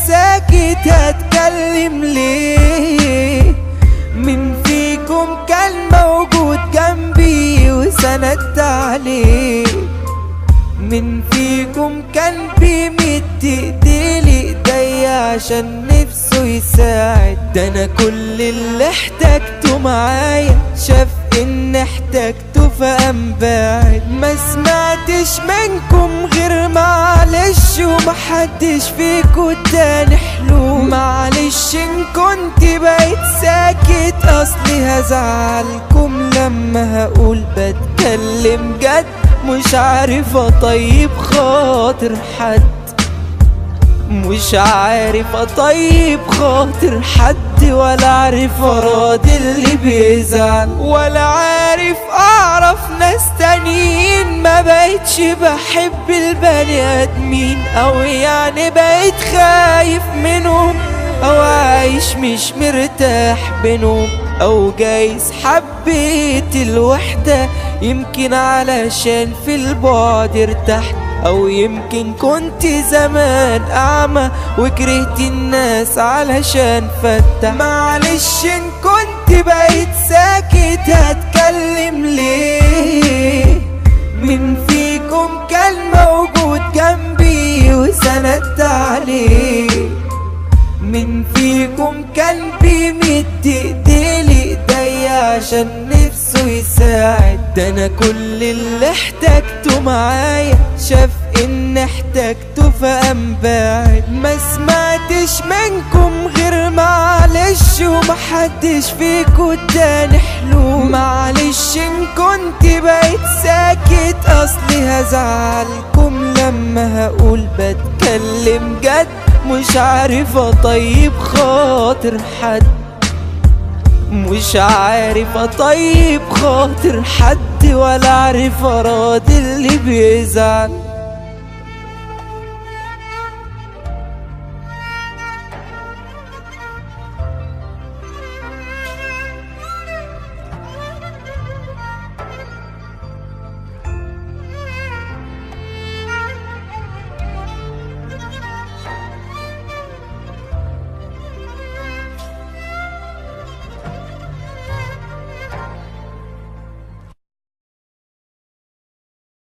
ساكت هتكلم ليه مين فيكم كان موجود جنبي وسندت عليه مين فيكم كان بيمد ايديه لايديا عشان نفسه يساعد ده انا كل اللي احتاجته معايا شاف ان احتاجته فقام باعد ما سمعتش منكم غير معلش ومحدش فيكم تاني حلو معلش ان كنت بقيت ساكت اصلي هزعلكم لما هقول بتكلم جد مش عارف اطيب خاطر حد مش عارف اطيب خاطر حد ولا عارف اراضي اللي بيزعل ولا عارف اعرف ناس تانيين ما بقتش بحب البني ادمين او يعني بقيت خايف منهم او عايش مش مرتاح بينهم او جايز حبيت الوحدة يمكن علشان في البعد ارتحت او يمكن كنت زمان اعمى وكرهت الناس علشان فتح معلش ان كنت بقيت ساكت هتكلم ليه مين فيكم كان موجود جنبي وسندت عليه مين فيكم كان بيمد ايديه لايديا عشان نفسه يساعد ده انا كل اللي احتاجته معايا شاف ان احتاجته فقام باعد ما سمعتش منكم غير معلش ومحدش فيكم تاني حلو معلش ان كنت بقيت ساكت اصلي هزعلكم لما هقول بتكلم جد مش عارف اطيب خاطر حد مش عارف اطيب خاطر حد ولا عارف اراضي اللي بيزعل